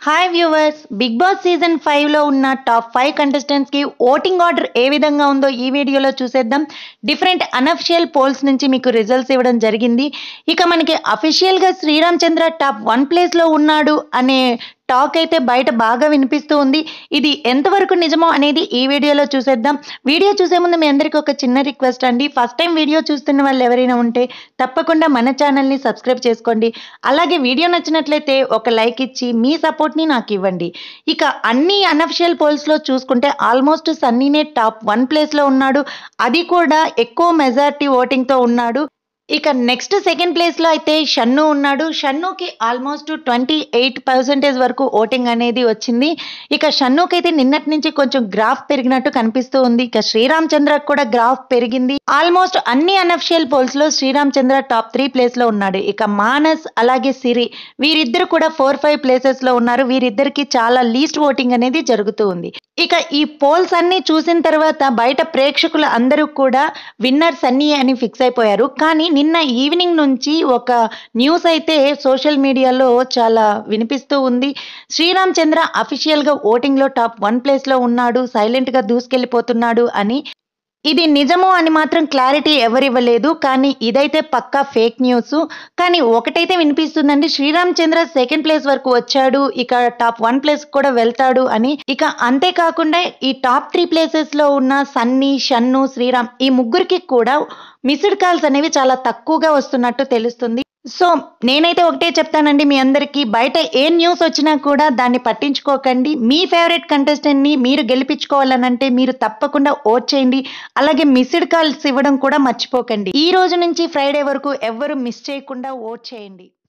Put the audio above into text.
hi viewers Bigg Boss season ఫైవ్లో ఉన్న top five కంటెస్టెంట్స్కి ఓటింగ్ ఆర్డర్ ఏ విధంగా ఉందో ఈ వీడియోలో చూసేద్దాం డిఫరెంట్ అనఫిషియల్ పోల్స్ నుంచి మీకు రిజల్ట్స్ ఇవ్వడం జరిగింది ఇక మనకి అఫీషియల్గా శ్రీరామ్ చంద్ర టాప్ వన్ ప్లేస్లో ఉన్నాడు అనే టాక్ అయితే బయట బాగా వినిపిస్తూ ఉంది ఇది ఎంతవరకు నిజమో అనేది ఈ వీడియోలో చూసేద్దాం వీడియో చూసే ముందు మీ అందరికీ ఒక చిన్న రిక్వెస్ట్ అండి ఫస్ట్ టైం వీడియో చూస్తున్న వాళ్ళు ఎవరైనా ఉంటే తప్పకుండా మన ఛానల్ని సబ్స్క్రైబ్ చేసుకోండి అలాగే వీడియో నచ్చినట్లయితే ఒక లైక్ ఇచ్చి మీ సపోర్ట్ని నాకు ఇవ్వండి ఇక అన్ని అనఫిషియల్ పోల్స్లో చూసుకుంటే ఆల్మోస్ట్ సన్నీనే టాప్ వన్ ప్లేస్లో ఉన్నాడు అది కూడా ఎక్కువ మెజారిటీ ఓటింగ్తో ఉన్నాడు ఇక నెక్స్ట్ సెకండ్ ప్లేస్లో అయితే షన్ను ఉన్నాడు షన్నుకి ఆల్మోస్ట్ ట్వంటీ ఎయిట్ పర్సెంటేజ్ వరకు ఓటింగ్ అనేది వచ్చింది ఇక షన్నుకి అయితే నిన్నటి నుంచి కొంచెం గ్రాఫ్ పెరిగినట్టు కనిపిస్తూ ఉంది ఇక శ్రీరామ్ చంద్రకు కూడా గ్రాఫ్ పెరిగింది ఆల్మోస్ట్ అన్ని అనఫిషియల్ పోల్స్ లో Sreeram Chandra top three place లో ఉన్నాడు ఇక మానస్ అలాగే సిరి వీరిద్దరు కూడా ఫోర్ ఫైవ్ ప్లేసెస్ లో ఉన్నారు వీరిద్దరికి చాలా లీస్ట్ ఓటింగ్ అనేది జరుగుతూ ఉంది ఇక ఈ పోల్స్ అన్ని చూసిన తర్వాత బయట ప్రేక్షకులు అందరూ కూడా విన్నర్ సన్నీ అని ఫిక్స్ అయిపోయారు కానీ నిన్న ఈవినింగ్ నుంచి ఒక న్యూస్ అయితే సోషల్ మీడియాలో చాలా వినిపిస్తూ ఉంది శ్రీరామ్ చంద్ర అఫీషియల్గా ఓటింగ్లో టాప్ వన్ ప్లేస్లో ఉన్నాడు సైలెంట్గా దూసుకెళ్ళిపోతున్నాడు అని ఇది నిజము అని మాత్రం క్లారిటీ ఎవరివ్వలేదు కానీ ఇదైతే పక్కా ఫేక్ న్యూస్ కానీ ఒకటైతే వినిపిస్తుందండి శ్రీరామ్ చంద్ర సెకండ్ ప్లేస్ వరకు వచ్చాడు ఇక టాప్ వన్ ప్లేస్ కూడా వెళ్తాడు అని ఇక అంతేకాకుండా ఈ టాప్ త్రీ ప్లేసెస్ లో ఉన్న సన్నీ షన్ను శ్రీరామ్ ఈ ముగ్గురికి కూడా మిస్డ్ కాల్స్ అనేవి చాలా తక్కువగా వస్తున్నట్టు తెలుస్తుంది సో నేనైతే ఒకటే చెప్తానండి మీ అందరికీ బయట ఏ న్యూస్ వచ్చినా కూడా దాన్ని పట్టించుకోకండి మీ ఫేవరెట్ కంటెస్టెంట్ని మీరు గెలిపించుకోవాలనంటే మీరు తప్పకుండా ఓట్ చేయండి అలాగే మిస్డ్ కాల్స్ ఇవ్వడం కూడా మర్చిపోకండి ఈ రోజు నుంచి ఫ్రైడే వరకు ఎవ్వరు మిస్ చేయకుండా ఓట్ చేయండి